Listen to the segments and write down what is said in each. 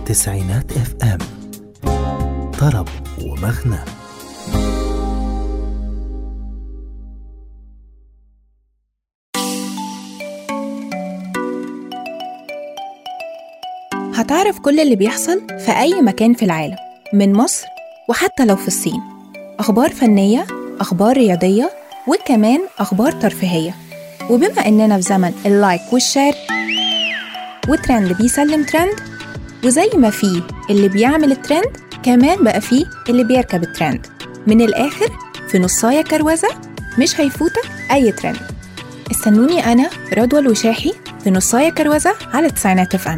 تسعينات اف ام طرب ومغنى هتعرف كل اللي بيحصل في أي مكان في العالم من مصر وحتى لو في الصين أخبار فنية أخبار رياضية وكمان أخبار ترفيهية وبما إننا في زمن اللايك والشير وترند بيسلم ترند وزي ما فيه اللي بيعمل الترند كمان بقى فيه اللي بيركب الترند من الآخر في نصاية كروزة مش هيفوتك أي ترند استنوني أنا رضوى الوشاحي في نصاية كروزة على تسعينات اف ام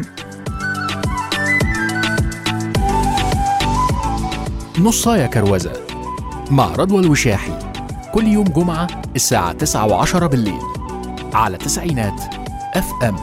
نصاية كروزة مع رضوى الوشاحي كل يوم جمعة الساعة 9 وعشرة بالليل على تسعينات اف ام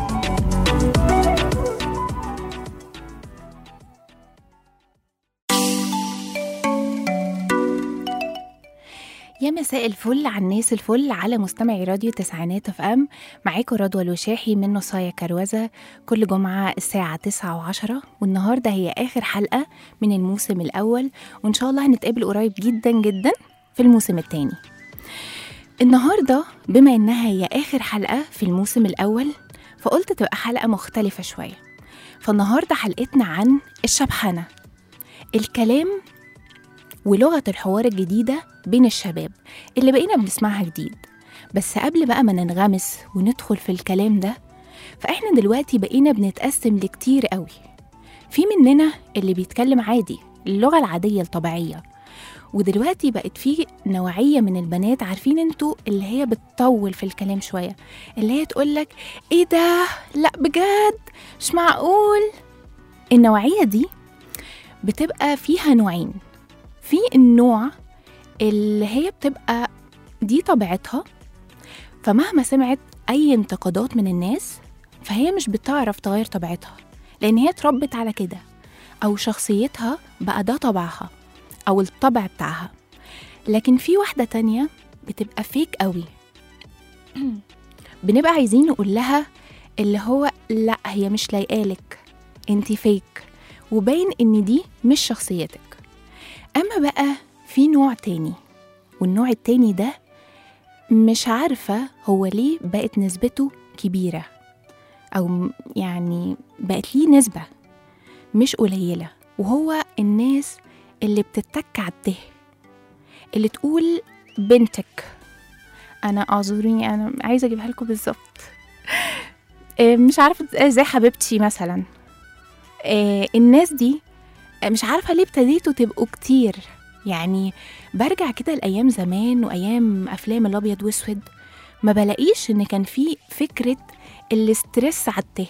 يا مساء الفل على الناس الفل على مستمعي راديو تسعينات اف ام معاكم رضوى الوشاحي من نصايا كروزة كل جمعة الساعة تسعة وعشرة والنهاردة هي آخر حلقة من الموسم الأول وإن شاء الله هنتقابل قريب جدا جدا في الموسم التاني النهاردة بما إنها هي آخر حلقة في الموسم الأول فقلت تبقى حلقة مختلفة شوية فالنهاردة حلقتنا عن الشبحنة الكلام ولغة الحوار الجديدة بين الشباب اللي بقينا بنسمعها جديد بس قبل بقى ما ننغمس وندخل في الكلام ده فإحنا دلوقتي بقينا بنتقسم لكتير قوي في مننا اللي بيتكلم عادي اللغة العادية الطبيعية ودلوقتي بقت في نوعية من البنات عارفين انتوا اللي هي بتطول في الكلام شوية اللي هي تقولك ايه ده لا بجد مش معقول النوعية دي بتبقى فيها نوعين في النوع اللي هي بتبقى دي طبيعتها فمهما سمعت أي انتقادات من الناس فهي مش بتعرف تغير طبيعتها لأن هي اتربت على كده أو شخصيتها بقى ده طبعها أو الطبع بتاعها لكن في واحدة تانية بتبقى فيك قوي بنبقى عايزين نقول لها اللي هو لا هي مش لايقالك انتي فيك وباين ان دي مش شخصيتك اما بقى في نوع تاني والنوع التاني ده مش عارفة هو ليه بقت نسبته كبيرة أو م- يعني بقت ليه نسبة مش قليلة وهو الناس اللي بتتك على الته اللي تقول بنتك أنا أعذريني أنا عايزة أجيبها لكم بالظبط آه، مش عارفة زي حبيبتي مثلا آه، الناس دي مش عارفة ليه ابتديتوا تبقوا كتير يعني برجع كده لأيام زمان وأيام أفلام الأبيض وأسود ما بلاقيش إن كان في فكرة الاسترس على الته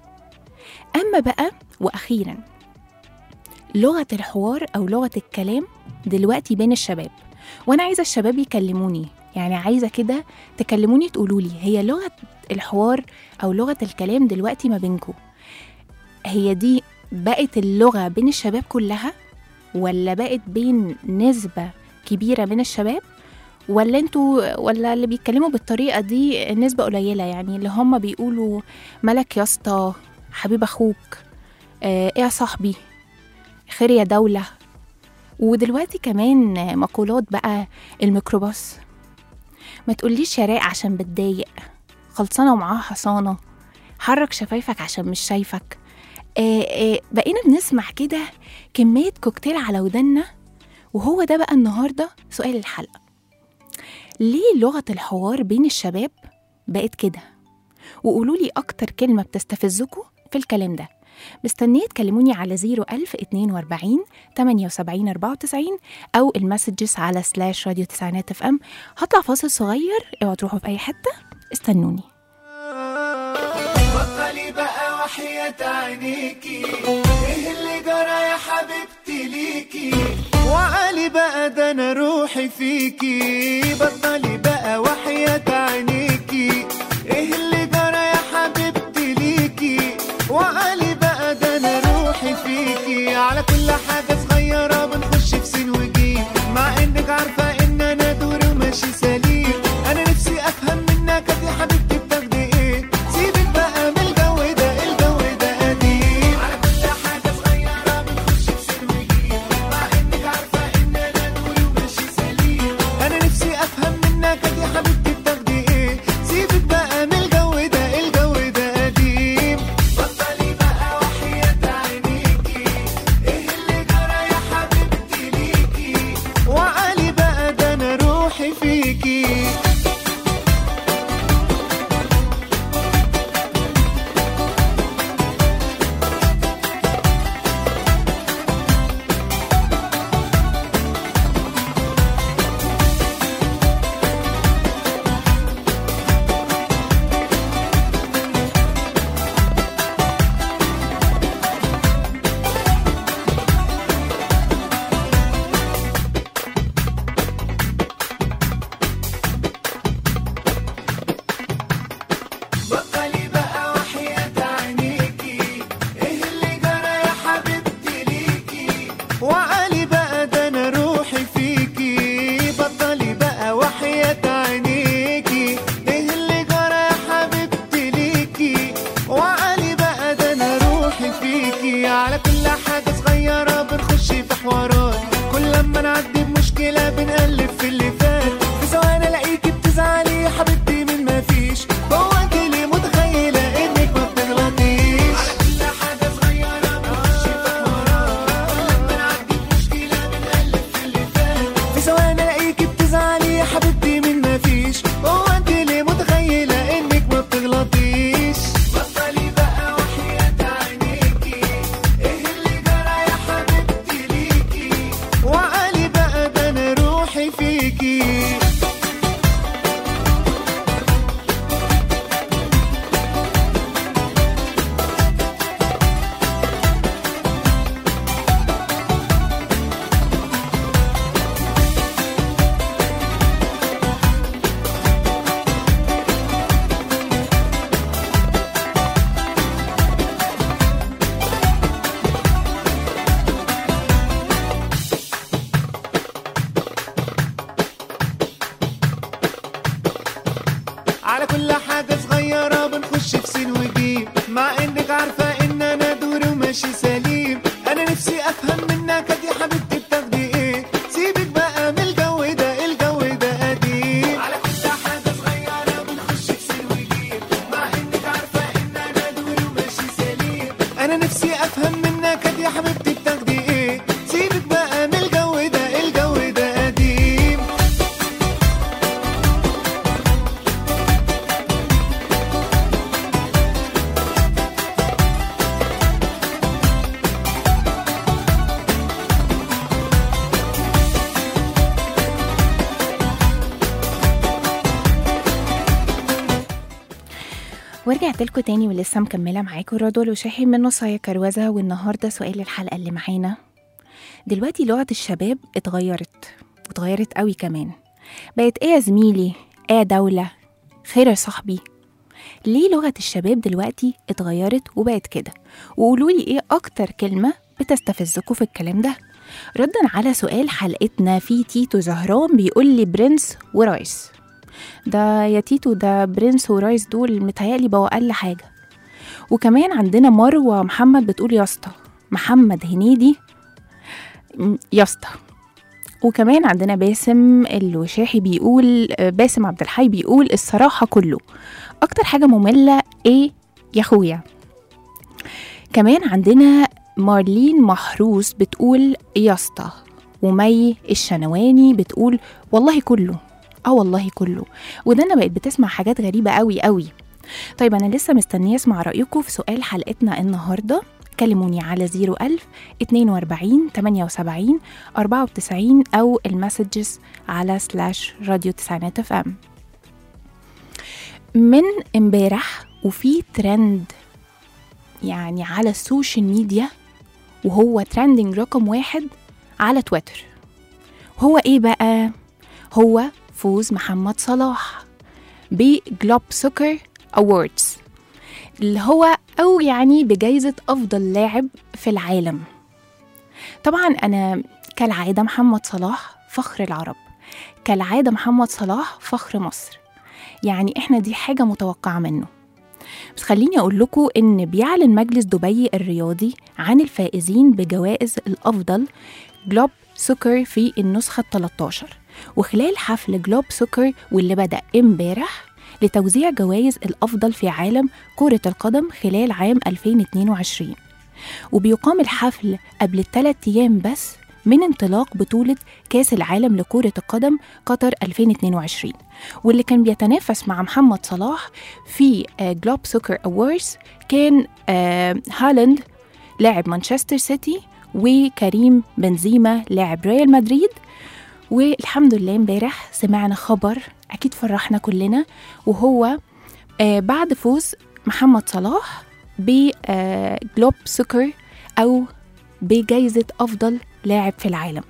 أما بقى وأخيرا لغة الحوار أو لغة الكلام دلوقتي بين الشباب وأنا عايزة الشباب يكلموني يعني عايزة كده تكلموني تقولوا لي هي لغة الحوار أو لغة الكلام دلوقتي ما بينكم هي دي بقت اللغة بين الشباب كلها ولا بقت بين نسبة كبيرة من الشباب ولا انتوا ولا اللي بيتكلموا بالطريقة دي نسبة قليلة يعني اللي هم بيقولوا ملك يا اسطى حبيب اخوك اه ايه يا صاحبي خير يا دولة ودلوقتي كمان مقولات بقى الميكروباص ما تقوليش يا رايق عشان بتضايق خلصانة ومعاها حصانة حرك شفايفك عشان مش شايفك آه آه بقينا بنسمع كده كمية كوكتيل على ودنا وهو ده بقى النهاردة سؤال الحلقة ليه لغة الحوار بين الشباب بقت كده وقولوا لي أكتر كلمة بتستفزكوا في الكلام ده مستنية تكلموني على 01042 78 94 أو المسجز على سلاش راديو تسعينات اف ام هطلع فاصل صغير اوعوا تروحوا في أي حتة استنوني بطلي بقى وحياة عينيكي ايه اللي جرى يا حبيبتي ليكي وعلي بقى ده انا روحي فيكي بطلي بقى وحياة عينيكي ايه اللي جرى يا حبيبتي ليكي وعلي بقى ده انا روحي فيكي على كل حاجة صغيرة بنخش في سين وجيم مع انك عارفة ان انا دوري وماشي سليم انا نفسي افهم منك يا حبيبتي بتاخدي ايه سيبك بقى من الجو ده الجو ده قديم على كل حاجة صغيرة فيه على كل حاجة صغيرة بنخش في حوارات كل لما نعدي بمشكلة بنقلب في اللي فات في ثواني الاقيكي بتزعلي يا حبيبتي من ما فيش هو انت ليه متخيلة انك ما بتغلطيش على كل حاجة صغيرة بنخش في حوارات كل لما نعدي بمشكلة بنقلب في اللي فات في ثواني الاقيكي بتزعلي يا حبيبتي من ما فيش هو انت ليه متخيلة انك ما بتغلطيش بطلي بقى وحياة عينيكي ايه اللي جرى يا حبيبتي ليكي وعلي بقى ده انا روحي فيكي على كل حاجة صغيرة بنخش في سين وجيم مع انك عارفة ان انا دوري وماشي سليم انا نفسي افهم منك يا حبيبتي بتاخدي ايه سيبك بقى من الجو ده الجو ده قديم على كل حاجة صغيرة بنخش في سين وجيم مع انك عارفة ان انا دوري وماشي سليم انا نفسي افهم منك يا حبيبتي بتاخدي ايه سيبك بقى من الجو ده الجو ده قديم ورجعت لكم تاني ولسه مكملة معاكم رضوى وشاحي من نصايا كروزة والنهاردة سؤال الحلقة اللي معانا دلوقتي لغة الشباب اتغيرت واتغيرت قوي كمان بقت ايه يا زميلي ايه يا دولة خير يا صاحبي ليه لغة الشباب دلوقتي اتغيرت وبقت كده وقولوا لي ايه اكتر كلمة بتستفزكوا في الكلام ده ردا على سؤال حلقتنا في تيتو زهران بيقول لي برنس ورايس ده يا تيتو ده برنس ورايس دول متهيألي بقوا أقل حاجة وكمان عندنا مروة محمد بتقول يا اسطى محمد هنيدي م- يا اسطى وكمان عندنا باسم الوشاحي بيقول آه، باسم عبد الحي بيقول الصراحة كله أكتر حاجة مملة إيه يا أخويا كمان عندنا مارلين محروس بتقول يا اسطى ومي الشنواني بتقول والله كله اه والله كله وده انا بقيت بتسمع حاجات غريبة قوي قوي طيب انا لسه مستنية اسمع رأيكم في سؤال حلقتنا النهاردة كلموني على 01000 42 78 94 أو المسجز على سلاش راديو تسعينات اف ام من امبارح وفي ترند يعني على السوشيال ميديا وهو ترندنج رقم واحد على تويتر هو ايه بقى هو فوز محمد صلاح بجلوب سكر أووردز اللي هو أو يعني بجائزة أفضل لاعب في العالم طبعا أنا كالعادة محمد صلاح فخر العرب كالعادة محمد صلاح فخر مصر يعني إحنا دي حاجة متوقعة منه بس خليني أقول لكم إن بيعلن مجلس دبي الرياضي عن الفائزين بجوائز الأفضل جلوب سكر في النسخة 13 وخلال حفل جلوب سكر واللي بدأ امبارح لتوزيع جوائز الأفضل في عالم كرة القدم خلال عام 2022 وبيقام الحفل قبل الثلاث أيام بس من انطلاق بطولة كأس العالم لكرة القدم قطر 2022 واللي كان بيتنافس مع محمد صلاح في جلوب سوكر أووردز كان آه، هالاند لاعب مانشستر سيتي وكريم بنزيما لاعب ريال مدريد والحمد لله امبارح سمعنا خبر اكيد فرحنا كلنا وهو آه بعد فوز محمد صلاح بجلوب سكر او بجائزة افضل لاعب في العالم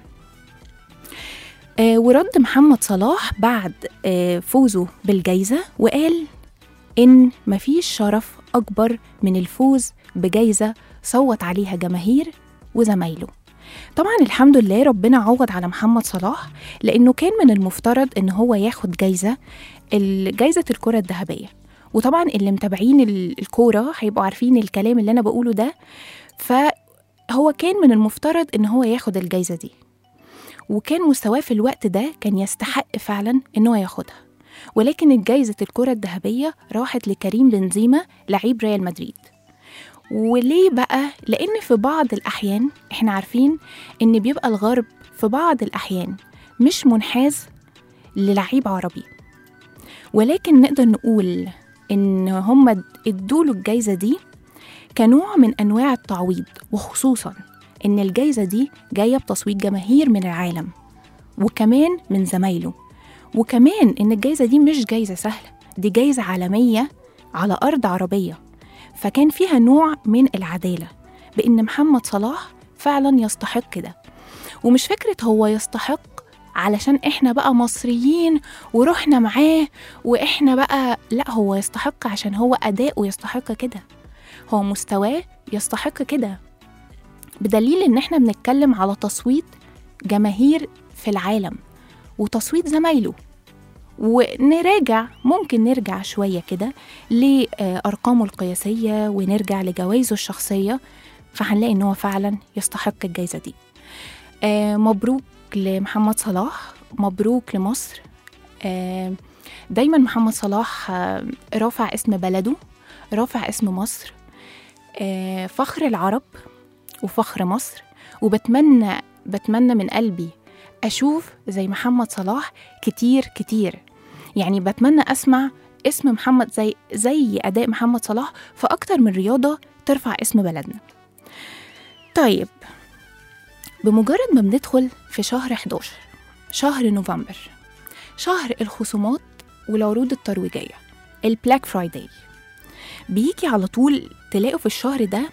آه ورد محمد صلاح بعد آه فوزه بالجائزة وقال إن مفيش شرف أكبر من الفوز بجائزة صوت عليها جماهير وزمايله طبعا الحمد لله ربنا عوض على محمد صلاح لانه كان من المفترض ان هو ياخد جايزه ال- جايزه الكره الذهبيه وطبعا اللي متابعين ال- الكوره هيبقوا عارفين الكلام اللي انا بقوله ده ف هو كان من المفترض إن هو ياخد الجايزة دي وكان مستواه في الوقت ده كان يستحق فعلا إن هو ياخدها ولكن جايزة الكرة الذهبية راحت لكريم بنزيما لعيب ريال مدريد وليه بقى؟ لأن في بعض الأحيان إحنا عارفين إن بيبقى الغرب في بعض الأحيان مش منحاز للعيب عربي ولكن نقدر نقول إن هم ادوله الجايزة دي كنوع من أنواع التعويض وخصوصا إن الجايزة دي جاية بتصويت جماهير من العالم وكمان من زمايله وكمان إن الجايزة دي مش جايزة سهلة دي جايزة عالمية على أرض عربية فكان فيها نوع من العدالة بإن محمد صلاح فعلا يستحق ده ومش فكرة هو يستحق علشان احنا بقى مصريين ورحنا معاه واحنا بقى لا هو يستحق عشان هو أداؤه يستحق كده هو مستواه يستحق كده بدليل ان احنا بنتكلم على تصويت جماهير في العالم وتصويت زمايله ونراجع ممكن نرجع شوية كده لأرقامه القياسية ونرجع لجوائزه الشخصية فهنلاقي إن هو فعلا يستحق الجايزة دي آه، مبروك لمحمد صلاح مبروك لمصر آه، دايما محمد صلاح آه، رافع اسم بلده رافع اسم مصر آه، فخر العرب وفخر مصر وبتمنى بتمنى من قلبي أشوف زي محمد صلاح كتير كتير يعني بتمنى أسمع اسم محمد زي زي أداء محمد صلاح في أكتر من رياضة ترفع اسم بلدنا طيب بمجرد ما بندخل في شهر 11 شهر نوفمبر شهر الخصومات والعروض الترويجية البلاك فرايداي بيجي على طول تلاقوا في الشهر ده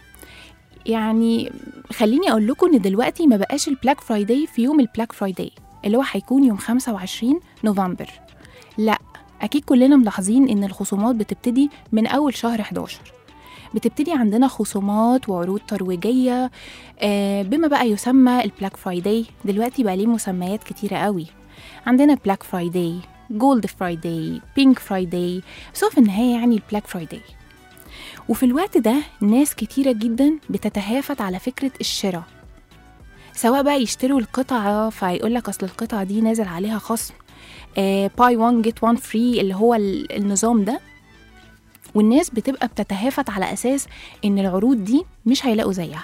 يعني خليني اقول لكم ان دلوقتي ما بقاش البلاك فرايداي في يوم البلاك فرايداي اللي هو هيكون يوم 25 نوفمبر لا اكيد كلنا ملاحظين ان الخصومات بتبتدي من اول شهر 11 بتبتدي عندنا خصومات وعروض ترويجية آه، بما بقى يسمى البلاك فرايداي دلوقتي بقى ليه مسميات كتيرة قوي عندنا بلاك فرايداي جولد فرايداي بينك فرايداي بس هو في النهاية يعني البلاك فرايداي وفي الوقت ده ناس كتيرة جدا بتتهافت على فكرة الشراء سواء بقى يشتروا القطعة فيقول لك أصل القطعة دي نازل عليها خصم باي 1 جيت 1 فري اللي هو ال- النظام ده والناس بتبقى بتتهافت على أساس إن العروض دي مش هيلاقوا زيها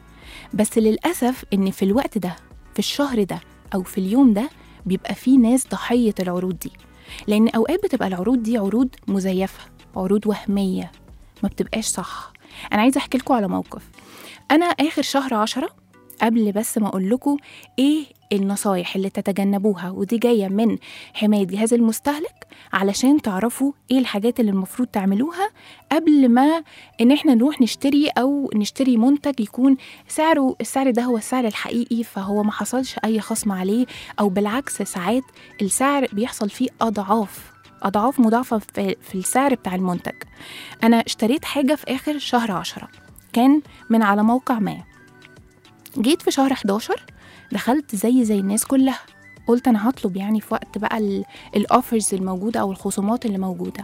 بس للأسف إن في الوقت ده في الشهر ده أو في اليوم ده بيبقى في ناس ضحية العروض دي لأن أوقات بتبقى العروض دي عروض مزيفة عروض وهمية ما بتبقاش صح أنا عايزة أحكي لكم على موقف أنا آخر شهر عشرة قبل بس ما أقول لكم إيه النصايح اللي تتجنبوها ودي جاية من حماية جهاز المستهلك علشان تعرفوا إيه الحاجات اللي المفروض تعملوها قبل ما إن إحنا نروح نشتري أو نشتري منتج يكون سعره السعر ده هو السعر الحقيقي فهو ما حصلش أي خصم عليه أو بالعكس ساعات السعر بيحصل فيه أضعاف أضعاف مضاعفة في, في السعر بتاع المنتج أنا اشتريت حاجة في آخر شهر عشرة كان من على موقع ما جيت في شهر 11 دخلت زي زي الناس كلها قلت انا هطلب يعني في وقت بقى الاوفرز الموجوده او الخصومات اللي موجوده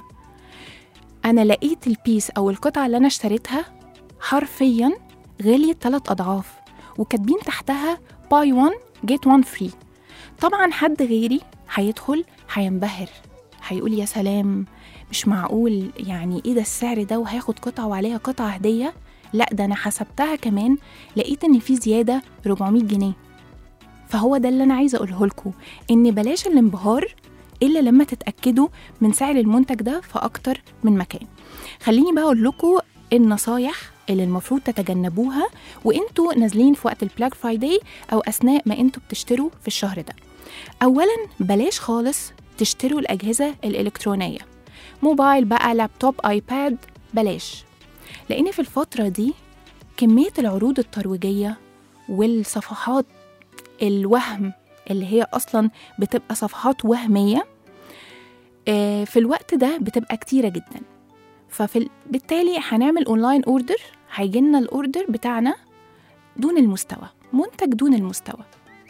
انا لقيت البيس او القطعه اللي انا اشتريتها حرفيا غليت ثلاث اضعاف وكاتبين تحتها باي 1 جيت 1 فري طبعا حد غيري هيدخل هينبهر هيقول يا سلام مش معقول يعني ايه ده السعر ده وهاخد قطعه وعليها قطعه هديه لا ده انا حسبتها كمان لقيت ان في زياده 400 جنيه فهو ده اللي انا عايزه اقوله لكم ان بلاش الانبهار الا لما تتاكدوا من سعر المنتج ده في اكتر من مكان خليني بقى اقول لكم النصايح اللي المفروض تتجنبوها وانتوا نازلين في وقت البلاك فرايداي او اثناء ما انتوا بتشتروا في الشهر ده اولا بلاش خالص تشتروا الاجهزه الالكترونيه موبايل بقى لابتوب ايباد بلاش لان في الفتره دي كميه العروض الترويجيه والصفحات الوهم اللي هي اصلا بتبقى صفحات وهميه آه، في الوقت ده بتبقى كتيره جدا ففي بالتالي هنعمل اونلاين اوردر هيجي لنا الاوردر بتاعنا دون المستوى منتج دون المستوى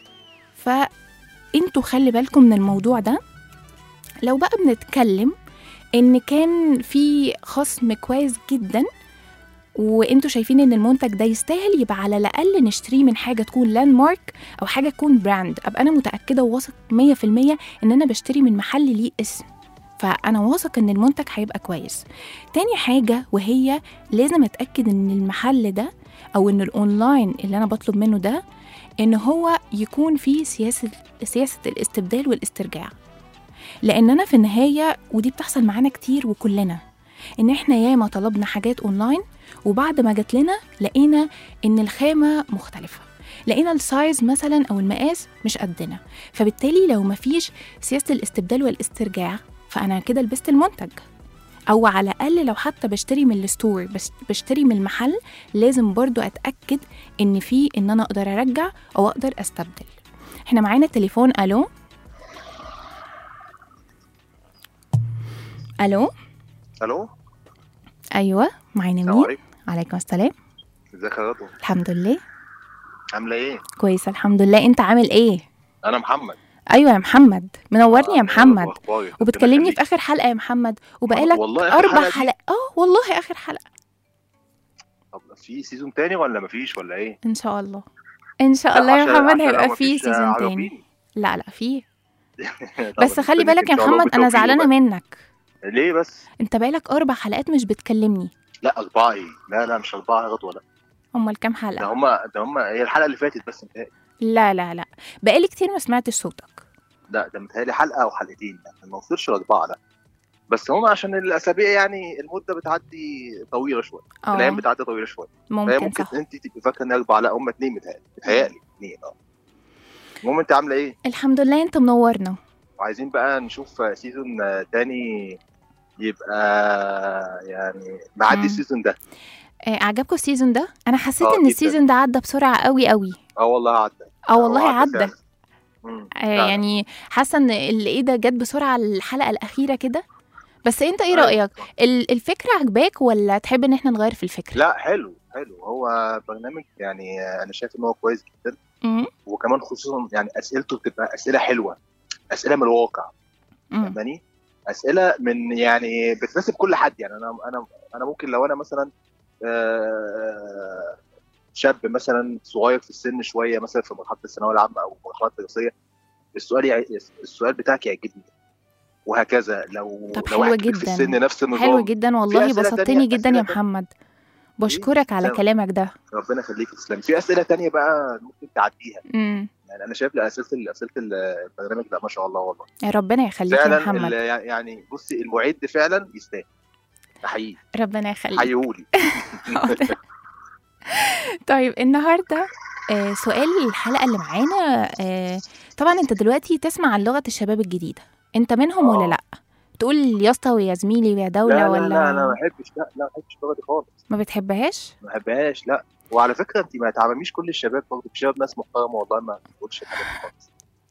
فانتوا خلي بالكم من الموضوع ده لو بقى بنتكلم ان كان في خصم كويس جدا وانتوا شايفين ان المنتج ده يستاهل يبقى على الاقل نشتريه من حاجه تكون لاند مارك او حاجه تكون براند ابقى انا متاكده وواثق 100% ان انا بشتري من محل ليه اسم فانا واثق ان المنتج هيبقى كويس تاني حاجه وهي لازم اتاكد ان المحل ده او ان الاونلاين اللي انا بطلب منه ده ان هو يكون فيه سياسه سياسه الاستبدال والاسترجاع لان انا في النهايه ودي بتحصل معانا كتير وكلنا ان احنا ياما طلبنا حاجات اونلاين وبعد ما جات لنا لقينا ان الخامه مختلفه لقينا السايز مثلا او المقاس مش قدنا فبالتالي لو مفيش سياسه الاستبدال والاسترجاع فانا كده لبست المنتج او على الاقل لو حتى بشتري من الستور بس بشتري من المحل لازم برضو اتاكد ان في ان انا اقدر ارجع او اقدر استبدل احنا معانا تليفون الو الو الو ايوه معانا السلام مين عليكم عليكم السلام ازيك يا رضوى الحمد لله عامله ايه كويسه الحمد لله انت عامل ايه انا محمد ايوه يا محمد منورني يا آه، محمد أخبارك؟ ربنا وبتكلمني يخليك. في اخر حلقه يا محمد وبقالك والله آخر اربع حلقة دي؟ حلقات اه والله اخر حلقه طب في سيزون تاني ولا مفيش ولا ايه ان شاء الله ان شاء لا، الله يا عشان- محمد عشان لو هيبقى مفيش، فيه سيزون آه، تاني عرفيني. لا لا فيه طب بس خلي مستنيك بالك يا إن شاء الله محمد انا بالتوفيق زعلانه بقى. منك ليه بس انت بقالك اربع حلقات مش بتكلمني لا اربعه ايه لا لا مش اربعه يا رضوى لا امال كام ده حلقه هما ده هما هي الحلقه اللي فاتت بس متهيألي لا لا لا بقالي كتير ما سمعتش صوتك لا ده متهيألي حلقه او حلقتين يعني ما وصلش لاربعه لا بس هما عشان الاسابيع يعني المده بتعدي طويله شويه الايام اه بتعدي طويله شويه فهي ممكن ممكن صح انت تبقي فاكره ان اربعه لا هما اتنين متهيألي متهيألي اتنين اه المهم انت عامله ايه؟ الحمد لله انت منورنا وعايزين بقى نشوف سيزون تاني يبقى يعني معدي مم. السيزون ده آه، عجبكم السيزون ده انا حسيت آه، ان جداً. السيزون ده عدى بسرعه قوي قوي اه والله عدى اه والله هو عدى فعلاً. مم، آه، فعلاً. يعني حاسه ان ال- ايه ده جت بسرعه الحلقه الاخيره كده بس انت ايه أيوة. رايك ال- الفكره عجباك ولا تحب ان احنا نغير في الفكره لا حلو حلو هو برنامج يعني انا شايف ان هو كويس جدا مم. وكمان خصوصا يعني اسئلته بتبقى اسئله حلوه اسئله من الواقع مم. فاهماني اسئله من يعني بتناسب كل حد يعني انا انا انا ممكن لو انا مثلا آه، شاب مثلا صغير في السن شويه مثلا في مرحله الثانويه العامه او مرحله الدراسيه السؤال يع... السؤال بتاعك يعجبني وهكذا لو طب لو حلو واحد كبير في جداً. السن نفس النظام حلو جدا والله أسئلة بسطتني تانية- جدا أسئلة يا تانية. محمد بشكرك على سلام. كلامك ده ربنا يخليك تسلم في اسئله تانية بقى ممكن تعديها امم يعني انا شايف لا اسئله اسئله البرنامج ده ما شاء الله والله ربنا يخليك يا فعلا محمد ال- يعني بصي المعد فعلا يستاهل احييه ربنا يخليك حيهولي طيب النهارده آه سؤال الحلقه اللي معانا آه طبعا انت دلوقتي تسمع عن لغه الشباب الجديده انت منهم آه. ولا لا تقول يا اسطى ويا زميلي ويا لا دوله لا ولا لا انا ما بحبش لا لا ما بحبش اللغه دي خالص ما بتحبهاش ما بحبهاش لا وعلى فكره انت ما تعمميش كل الشباب برضه في شباب ناس محترمه والله ما بتقولش الحاجات دي خالص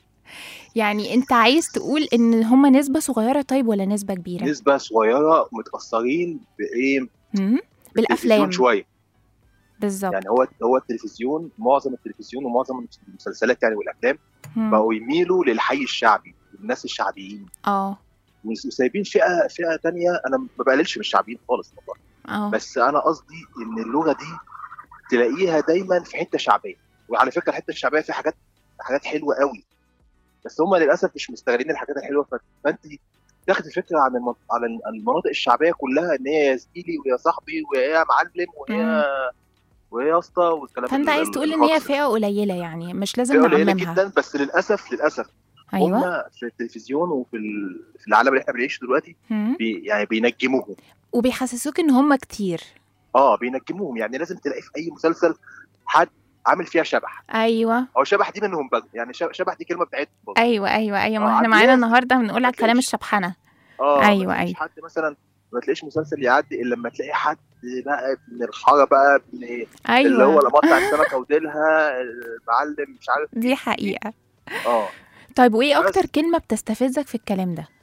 يعني انت عايز تقول ان هما نسبه صغيره طيب ولا نسبه كبيره نسبه صغيره متاثرين بايه مم؟ بالتلفزيون بالافلام شويه بالظبط يعني هو هو التلفزيون معظم التلفزيون ومعظم المسلسلات يعني والافلام مم. بقوا يميلوا للحي الشعبي الناس الشعبيين اه وسايبين فئه فئه تانية انا ما بقللش من الشعبيين خالص والله اه بس انا قصدي ان اللغه دي تلاقيها دايما في حته شعبيه وعلى فكره الحته الشعبيه في حاجات حاجات حلوه قوي بس هم للاسف مش مستغلين الحاجات الحلوه ف- فانت تاخدي فكره عن المن- عن المناطق الشعبيه كلها ان هي يا زميلي ويا صاحبي ويا يا معلم ويا ويا يا اسطى والكلام فانت ال- عايز ال- تقول ان هي الهجص ده. فئه قليله يعني مش لازم فئه قليله نعممها جدا بس للاسف للاسف ايوه هم في التلفزيون وفي ال- في العالم اللي احنا بنعيشه دلوقتي مم. بي يعني بينجموهم وبيحسسوك ان هما كتير اه بينجموهم يعني لازم تلاقي في اي مسلسل حد عامل فيها شبح ايوه او شبح دي منهم بقى يعني شب- شبح دي كلمه بتاعتهم برضه. ايوه ايوه ايوه آه، ما احنا عادي معانا لازم. النهارده بنقول على هتلاقي كلام ش- الشبحنه اه أيوة، ما تلاقيش أيوة. حد مثلا ما تلاقيش مسلسل يعدي الا لما تلاقي حد بقى ابن الحاره بقى ابن اللي هو ايوه لا مقطع السمكه وديلها المعلم مش عارف دي حقيقه اه طيب وايه بس. اكتر كلمه بتستفزك في الكلام ده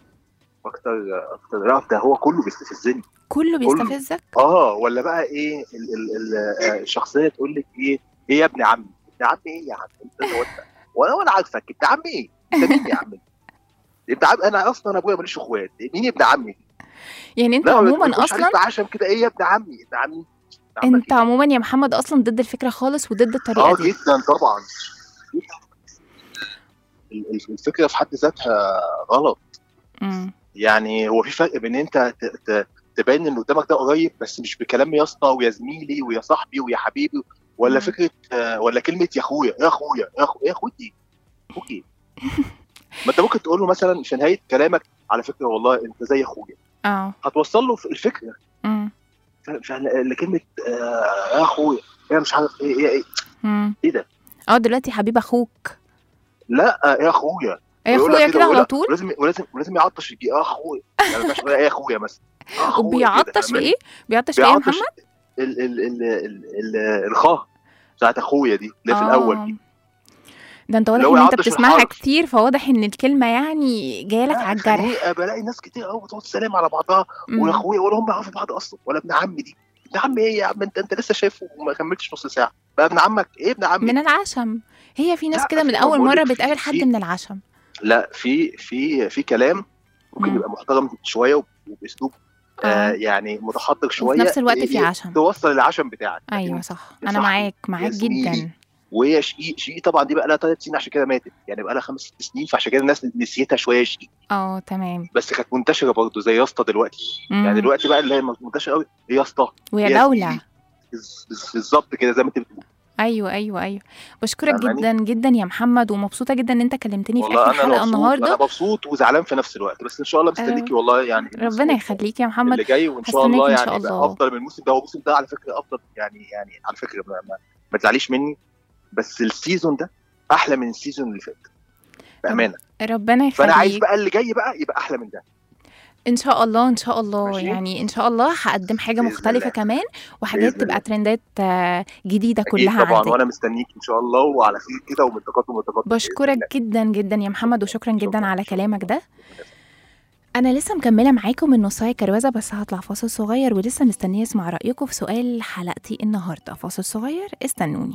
اكتر اكتر لا ده هو كله بيستفزني كله كله. بيستفزك اه ولا بقى ايه ال ال ال آه، الشخصيه تقول لك ايه ايه يا ابن عمي ابن عمي ايه يا عم انت هو انت وانا وانا عارفك ابن عمي ايه انت مين يا عمي ابن عمي انا اصلا ابويا ماليش اخوات مين ابن عمي يعني انت لا عموما ما تقولش عليك اصلا بعشم كده ايه يا ابن عمي ابن عمي عامة انت عموما يا محمد اصلا ضد الفكره خالص وضد الطريقه اه دي جدا طبعا ال- ال- الفكره في حد ذاتها غلط مم. يعني هو في فرق بين انت ت- ت- تبين ان قدامك ده قريب بس مش بكلام يا اسطى ويا زميلي ويا صاحبي ويا حبيبي ولا مم. فكره آه، ولا كلمه يا اخويا يا اخويا يا اخويا يا اخوتي اخوكي ما انت ممكن تقول له مثلا في نهايه كلامك على فكره والله انت زي اخويا اه هتوصل له الفكره مم. ف- ف- كلمه آه، يا اخويا يا مش عارف ايه ايه ايه, مم. إيه ده اه دلوقتي حبيب اخوك لا آه، يا اخويا يا ويقول لك اخويا كده ويقول على لك طول ولازم ولازم ولازم يعطش يجي اه اخويا يعني ما ينفعش يقول ايه يا اخويا مثلا آه أخويا كده، وبيعطش في فاهماني؟ ايه بيعطش في ايه يا بيعطش محمد ال ال ال ال ال الخاء بتاعت اخويا دي اللي في الاول دي ده انت واضح اللي هو ان انت يعطش بتسمعها الحرف. كتير فواضح ان الكلمه يعني جايه لك لا، على الجرح خنيقه بلاقي ناس كتير قوي بتقعد تسلم على بعضها مم. ويا اخويا ولا هم يعرفوا بعض اصلا ولا ابن عمي دي ابن عمي ايه يا عم انت انت لسه شايفه وما كملتش نص ساعه بقى ابن عمك ايه ابن عمي من العشم هي في ناس لا، كده من في- اول بقول مره لك في- بتقابل حد في- من العشم لا في في في كلام ممكن مم. يبقى محترم شويه وباسلوب آه. آه يعني متحضر شويه نفس الوقت في ي- عشم. توصل العشم بتاعك لكن ايوه صح يا انا صاحبي، معاك معاك زميلي. جدا وهي شقيق شقيق طبعا دي بقى لها ثلاث سنين عشان كده ماتت يعني بقى لها خمس ست سنين فعشان كده الناس نسيتها شويه شقيق اه تمام بس كانت منتشره برضه زي يا اسطى دلوقتي يعني مم. دلوقتي بقى اللي هي منتشره قوي هي يا اسطى ويا هي دوله زميلي. بز- بز- بالظبط كده زي ما انت بتقول ايوه ايوه ايوه بشكرك فاهماني؟ جدا جدا يا محمد ومبسوطه جدا ان انت كلمتني في والله اخر انا حلقه مبسوط النهارده انا مبسوط وزعلان في نفس الوقت بس ان شاء الله مستنيكي والله يعني الموسم ربنا يخليك يا محمد اللي جاي وان شاء هستناك الله إن يعني شاء يبقى الله. افضل من الموسم ده هو الموسم ده على فكره افضل يعني يعني على فكره ما, ما, ما تزعليش مني بس السيزون ده احلى من السيزون اللي فات بامانه ربنا فانا عايز يخليك بقى اللي جاي بقى يبقى احلى من ده ان شاء الله ان شاء الله ماشي؟ يعني ان شاء الله هقدم حاجه بإذن مختلفه الله. كمان وحاجات بإذن تبقى الله. ترندات آه، جديده اكيد كلها طبعا عندي وانا مستنيك ان شاء الله وعلى خير كده ومن تقدم وتقدم بإذن بشكرك الله. جدا جدا يا محمد وشكرا جدا شكراً. على شكراً. كلامك ده انا لسه مكمله معاكم من نصايه كروزه بس هطلع فاصل صغير ولسه مستنيه اسمع رايكم في سؤال حلقتي النهارده فاصل صغير استنوني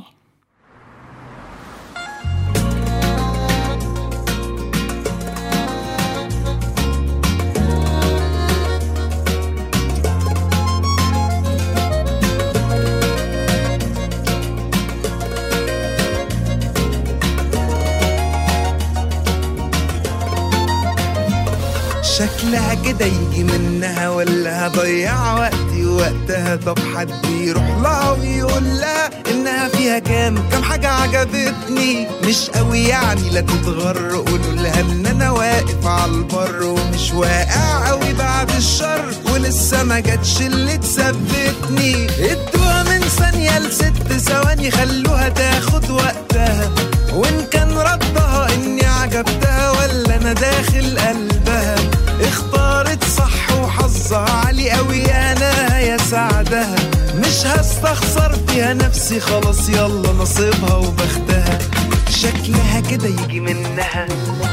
شكلها كده يجي منها ولا هضيع وقتي وقتها طب حد يروح لها ويقول لها انها فيها كام كام حاجة عجبتني مش قوي يعني لا تتغر قولوا لها ان انا واقف على البر ومش واقع قوي بعد الشر ولسه ما جاتش اللي تثبتني ادوها من ثانية لست ثواني خلوها تاخد وقتها وان كان ردها اني عجبتها ولا انا داخل قلبها اختارت صح وحظها عالي قوي يا انا يا سعدها مش هستخسر فيها نفسي خلاص يلا نصيبها وبختها شكلها كده يجي منها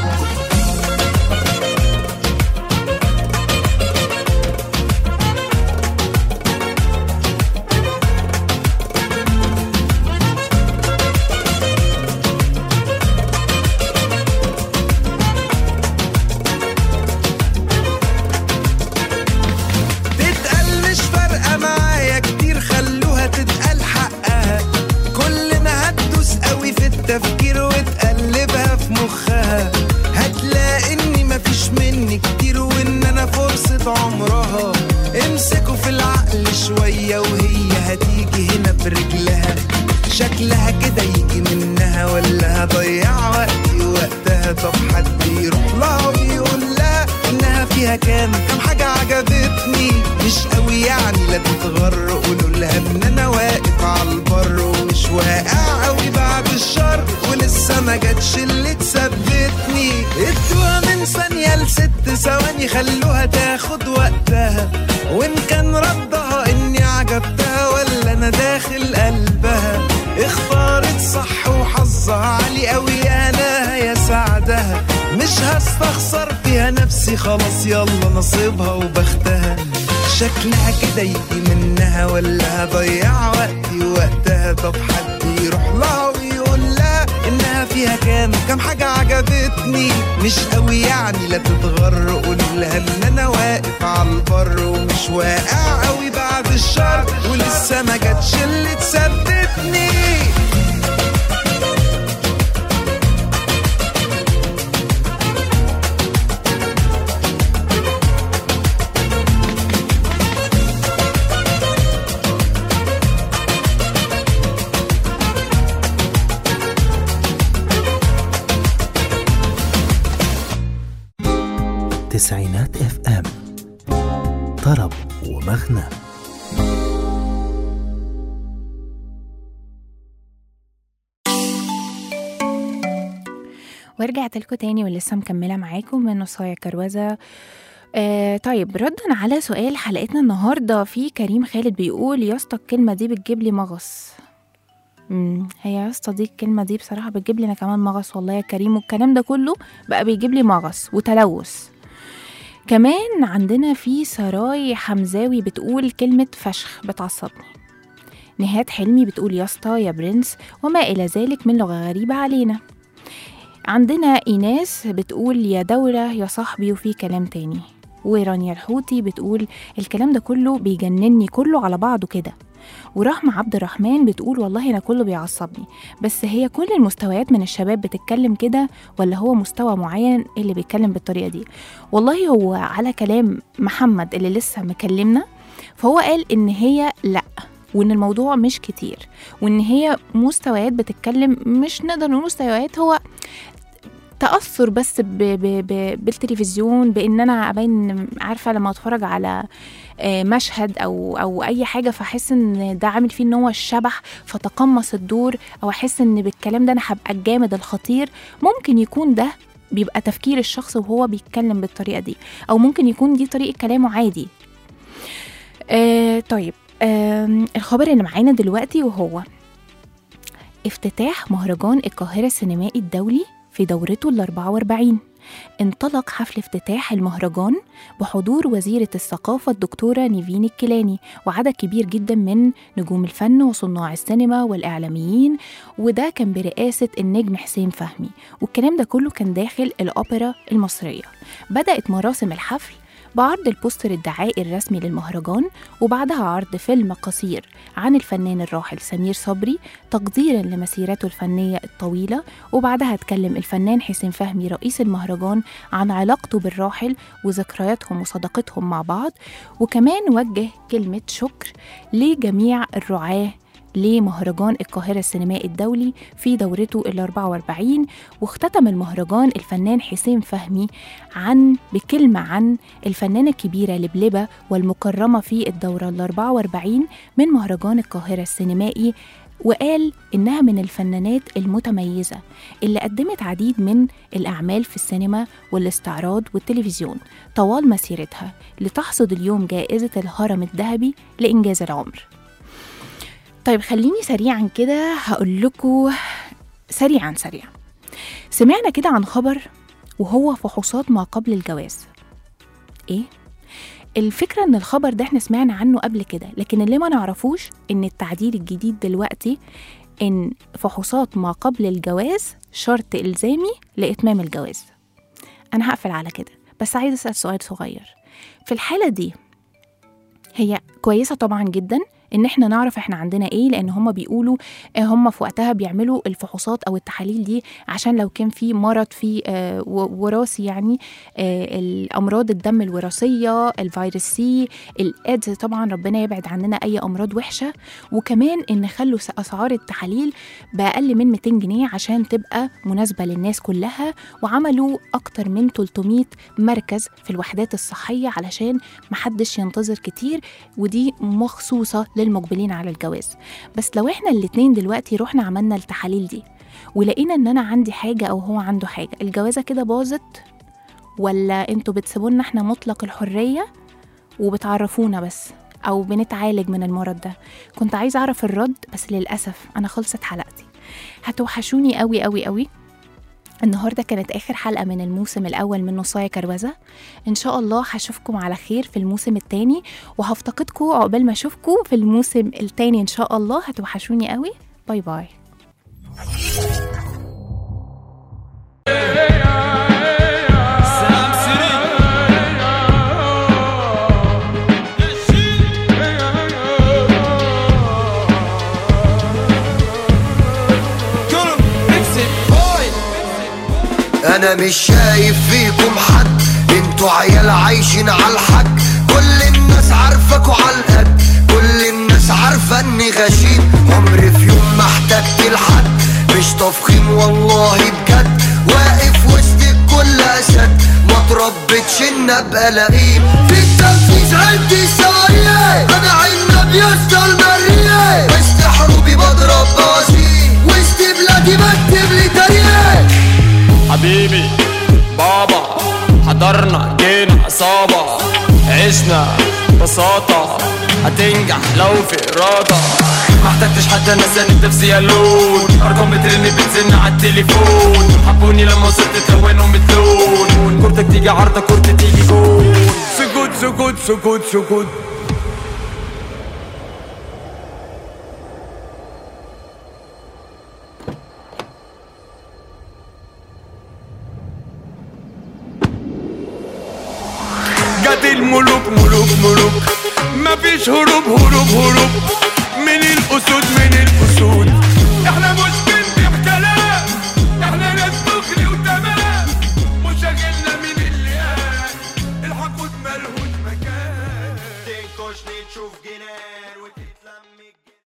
تتقال مش فارقة معايا كتير خلوها تتقال حقها كل ما هتدوس قوي في التفكير وتقلبها في مخها هتلاقي اني مفيش مني كتير وان انا فرصة عمرها امسكوا في العقل شوية وهي هتيجي هنا برجلها شكلها كده يجي منها ولا هضيع وقتي وقتها طب حد يروح لها ويقول لها انها فيها كام كام حاجة عجبتني مش قوي يعني لا تتغر قولوا لها ان انا واقف على البر ومش واقع قوي بعد الشر ولسه ما جاتش اللي تثبتني ادوها من ثانية لست ثواني خلوها تاخد وقتها وان كان ردها اني عجبتها ولا انا داخل قلبها اختارت صح وحظها عالي قوي يا انا يا سعدها مش هستخسر فيها نفسي خلاص يلا نصيبها وبختها شكلها كده يجي منها ولا هضيع وقتي وقتها طب حد يروح لها ويقول لها انها فيها كام كام حاجة عجبتني مش قوي يعني لا تتغر قولها ان انا واقف على البر ومش واقع قوي بعد الشر ولسه ما جاتش اللي تثبتني تسعينات اف ام طرب ومغنى ورجعت لكم تاني ولسه مكملة معاكم من نصايا كروزة آه طيب ردا على سؤال حلقتنا النهاردة في كريم خالد بيقول يا اسطى الكلمة دي بتجيب لي مغص امم هي يا اسطى دي الكلمة دي بصراحة بتجيب لي انا كمان مغص والله يا كريم والكلام ده كله بقى بيجيب لي مغص وتلوث كمان عندنا في سراي حمزاوي بتقول كلمة فشخ بتعصبني نهاد حلمي بتقول يا اسطى يا برنس وما إلى ذلك من لغة غريبة علينا عندنا إيناس بتقول يا دولة يا صاحبي وفي كلام تاني ورانيا الحوتي بتقول الكلام ده كله بيجنني كله على بعضه كده ورحمة عبد الرحمن بتقول والله أنا كله بيعصبني بس هي كل المستويات من الشباب بتتكلم كده ولا هو مستوى معين اللي بيتكلم بالطريقة دي والله هو على كلام محمد اللي لسه مكلمنا فهو قال إن هي لأ وإن الموضوع مش كتير وإن هي مستويات بتتكلم مش نقدر نقول مستويات هو تأثر بس ب ب ب بالتلفزيون بإن أنا أبين عارفة لما أتفرج على آه، مشهد أو أو أي حاجة فأحس إن ده عامل فيه إن هو الشبح فتقمص الدور أو أحس إن بالكلام ده أنا هبقى الجامد الخطير ممكن يكون ده بيبقى تفكير الشخص وهو بيتكلم بالطريقة دي أو ممكن يكون دي طريقة كلامه عادي آه طيب آه الخبر اللي معانا دلوقتي وهو افتتاح مهرجان القاهرة السينمائي الدولي في دورته ال 44 انطلق حفل افتتاح المهرجان بحضور وزيرة الثقافة الدكتورة نيفين الكيلاني وعدد كبير جدا من نجوم الفن وصناع السينما والإعلاميين وده كان برئاسة النجم حسين فهمي والكلام ده كله كان داخل الأوبرا المصرية بدأت مراسم الحفل بعرض البوستر الدعائي الرسمي للمهرجان وبعدها عرض فيلم قصير عن الفنان الراحل سمير صبري تقديرا لمسيرته الفنية الطويلة وبعدها اتكلم الفنان حسين فهمي رئيس المهرجان عن علاقته بالراحل وذكرياتهم وصداقتهم مع بعض وكمان وجه كلمة شكر لجميع الرعاة لمهرجان القاهرة السينمائي الدولي في دورته ال 44 واختتم المهرجان الفنان حسين فهمي عن بكلمة عن الفنانة الكبيرة لبلبة والمكرمة في الدورة ال 44 من مهرجان القاهرة السينمائي وقال إنها من الفنانات المتميزة اللي قدمت عديد من الأعمال في السينما والاستعراض والتلفزيون طوال مسيرتها لتحصد اليوم جائزة الهرم الذهبي لإنجاز العمر طيب خليني سريعا كده هقول لكم سريعا سريعا سمعنا كده عن خبر وهو فحوصات ما قبل الجواز ايه الفكرة ان الخبر ده احنا سمعنا عنه قبل كده لكن اللي ما نعرفوش ان التعديل الجديد دلوقتي ان فحوصات ما قبل الجواز شرط الزامي لاتمام الجواز انا هقفل على كده بس عايز اسال سؤال صغير في الحالة دي هي كويسة طبعا جدا ان احنا نعرف احنا عندنا ايه لان هم بيقولوا آه، هم في وقتها بيعملوا الفحوصات او التحاليل دي عشان لو كان في مرض في آه، و- وراثي يعني آه، الامراض الدم الوراثيه الفيروس سي الايدز طبعا ربنا يبعد عننا اي امراض وحشه وكمان ان خلوا س- اسعار التحاليل باقل من 200 جنيه عشان تبقى مناسبه للناس كلها وعملوا اكتر من 300 مركز في الوحدات الصحيه علشان محدش ينتظر كتير ودي مخصوصة للمقبلين على الجواز بس لو احنا الاتنين دلوقتي رحنا عملنا التحاليل دي ولقينا ان انا عندي حاجة او هو عنده حاجة الجوازة كده باظت ولا انتوا بتسيبونا احنا مطلق الحرية وبتعرفونا بس او بنتعالج من المرض ده كنت عايزة اعرف الرد بس للأسف انا خلصت حلقتي هتوحشوني قوي قوي قوي النهاردة كانت آخر حلقة من الموسم الأول من نصايا كروزة إن شاء الله هشوفكم على خير في الموسم التاني وهفتقدكم عقبال ما أشوفكم في الموسم التاني إن شاء الله هتوحشوني قوي باي باي انا مش شايف فيكم حد انتوا عيال عايشين على الحق كل الناس عارفك وعلى القد كل الناس عارفة اني غشيم عمري في يوم ما احتجت لحد مش تفخيم والله بجد واقف وسط الكل اسد ما تربتش ان ابقى لئيم في التنفيذ عندي سوايع انا عنب يسطا المرية وسط حروبي بضرب بازي وسط بلادي بكتب لي تاريخ حبيبي بابا حضرنا جينا عصابة عشنا بساطة هتنجح لو في إرادة ما احتجتش حتى انا ساند نفسي الون ارقام بترن بتزن على التليفون حبوني لما وصلت تلونهم بتلون كورتك تيجي عارضة كورتي تيجي جول سكوت سكوت سكوت سكوت جت الملوك ملوك ملوك مفيش هروب هروب هروب